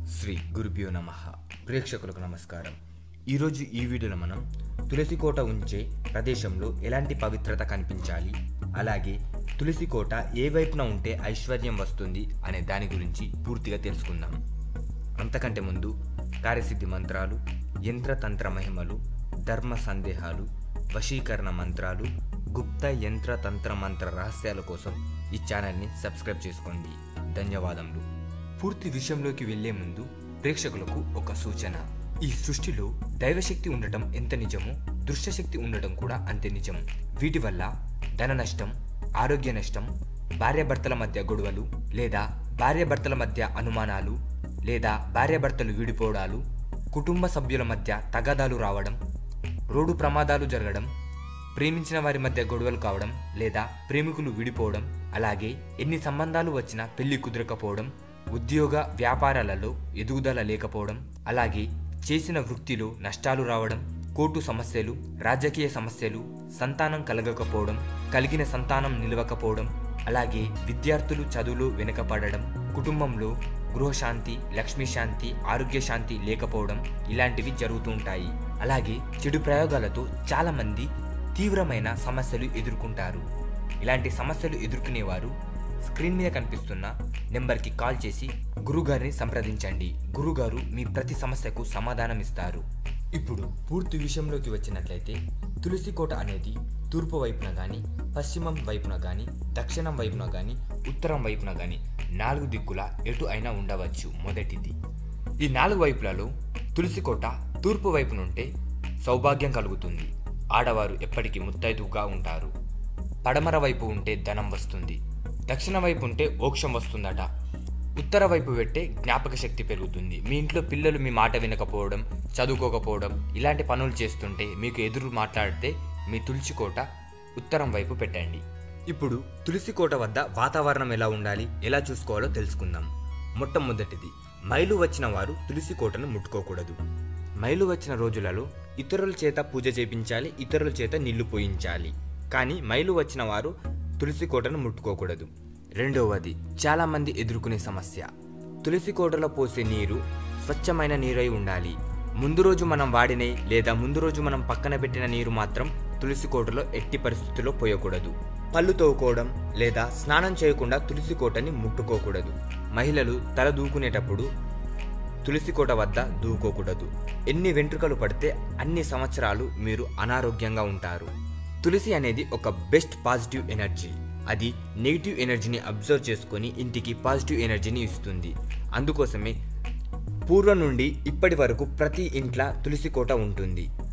శ్రీ గురుభ్యో నమ ప్రేక్షకులకు నమస్కారం ఈరోజు ఈ వీడియోలో మనం తులసి కోట ఉంచే ప్రదేశంలో ఎలాంటి పవిత్రత కనిపించాలి అలాగే తులసి కోట ఏ వైపున ఉంటే ఐశ్వర్యం వస్తుంది అనే దాని గురించి పూర్తిగా తెలుసుకుందాం అంతకంటే ముందు కార్యసిద్ధి మంత్రాలు యంత్రతంత్ర మహిమలు ధర్మ సందేహాలు వశీకరణ మంత్రాలు గుప్త యంత్ర తంత్ర మంత్ర రహస్యాల కోసం ఈ ఛానల్ని సబ్స్క్రైబ్ చేసుకోండి ధన్యవాదములు పూర్తి విషయంలోకి వెళ్లే ముందు ప్రేక్షకులకు ఒక సూచన ఈ సృష్టిలో దైవశక్తి ఉండటం ఎంత నిజమో దృశ్యశక్తి ఉండటం కూడా అంతే నిజం వీటి వల్ల ధన నష్టం ఆరోగ్య నష్టం భార్యాభర్తల మధ్య గొడవలు లేదా భార్యాభర్తల మధ్య అనుమానాలు లేదా భార్యాభర్తలు విడిపోవడాలు కుటుంబ సభ్యుల మధ్య తగాదాలు రావడం రోడ్డు ప్రమాదాలు జరగడం ప్రేమించిన వారి మధ్య గొడవలు కావడం లేదా ప్రేమికులు విడిపోవడం అలాగే ఎన్ని సంబంధాలు వచ్చినా పెళ్లి కుదరకపోవడం ఉద్యోగ వ్యాపారాలలో ఎదుగుదల లేకపోవడం అలాగే చేసిన వృత్తిలో నష్టాలు రావడం కోర్టు సమస్యలు రాజకీయ సమస్యలు సంతానం కలగకపోవడం కలిగిన సంతానం నిలవకపోవడం అలాగే విద్యార్థులు చదువులో వెనుకపడడం కుటుంబంలో గృహశాంతి లక్ష్మీ శాంతి ఆరోగ్య శాంతి లేకపోవడం ఇలాంటివి జరుగుతూ ఉంటాయి అలాగే చెడు ప్రయోగాలతో చాలామంది తీవ్రమైన సమస్యలు ఎదుర్కొంటారు ఇలాంటి సమస్యలు ఎదుర్కొనేవారు స్క్రీన్ మీద కనిపిస్తున్న నెంబర్కి కాల్ చేసి గురుగారిని సంప్రదించండి గురుగారు మీ ప్రతి సమస్యకు సమాధానం ఇస్తారు ఇప్పుడు పూర్తి విషయంలోకి వచ్చినట్లయితే తులసి కోట అనేది తూర్పు వైపున కానీ పశ్చిమం వైపున కానీ దక్షిణం వైపున కానీ ఉత్తరం వైపున కానీ నాలుగు దిక్కుల ఎటు అయినా ఉండవచ్చు మొదటిది ఈ నాలుగు వైపులలో తులసి కోట తూర్పు వైపునుంటే సౌభాగ్యం కలుగుతుంది ఆడవారు ఎప్పటికీ ముత్తైదుగా ఉంటారు పడమర వైపు ఉంటే ధనం వస్తుంది దక్షిణ వైపు ఉంటే మోక్షం వస్తుందట ఉత్తర వైపు పెట్టే జ్ఞాపక శక్తి పెరుగుతుంది మీ ఇంట్లో పిల్లలు మీ మాట వినకపోవడం చదువుకోకపోవడం ఇలాంటి పనులు చేస్తుంటే మీకు ఎదురు మాట్లాడితే మీ తులసి కోట ఉత్తరం వైపు పెట్టండి ఇప్పుడు తులసి కోట వద్ద వాతావరణం ఎలా ఉండాలి ఎలా చూసుకోవాలో తెలుసుకుందాం మొట్టమొదటిది మైలు వచ్చిన వారు తులసి కోటను ముట్టుకోకూడదు మైలు వచ్చిన రోజులలో ఇతరుల చేత పూజ చేపించాలి ఇతరుల చేత నీళ్లు పోయించాలి కానీ మైలు వచ్చిన వారు తులసి కోటను ముట్టుకోకూడదు రెండవది చాలామంది ఎదుర్కొనే సమస్య తులసి కోటలో పోసే నీరు స్వచ్ఛమైన నీరై ఉండాలి ముందు రోజు మనం వాడినే లేదా ముందు రోజు మనం పక్కన పెట్టిన నీరు మాత్రం తులసి కోటలో ఎట్టి పరిస్థితుల్లో పోయకూడదు పళ్ళు తోవుకోవడం లేదా స్నానం చేయకుండా తులసి కోటని ముట్టుకోకూడదు మహిళలు తల దూకునేటప్పుడు తులసి కోట వద్ద దూకోకూడదు ఎన్ని వెంట్రుకలు పడితే అన్ని సంవత్సరాలు మీరు అనారోగ్యంగా ఉంటారు తులసి అనేది ఒక బెస్ట్ పాజిటివ్ ఎనర్జీ అది నెగిటివ్ ఎనర్జీని అబ్జర్వ్ చేసుకొని ఇంటికి పాజిటివ్ ఎనర్జీని ఇస్తుంది అందుకోసమే పూర్వం నుండి ఇప్పటి వరకు ప్రతి ఇంట్లో తులసి కోట ఉంటుంది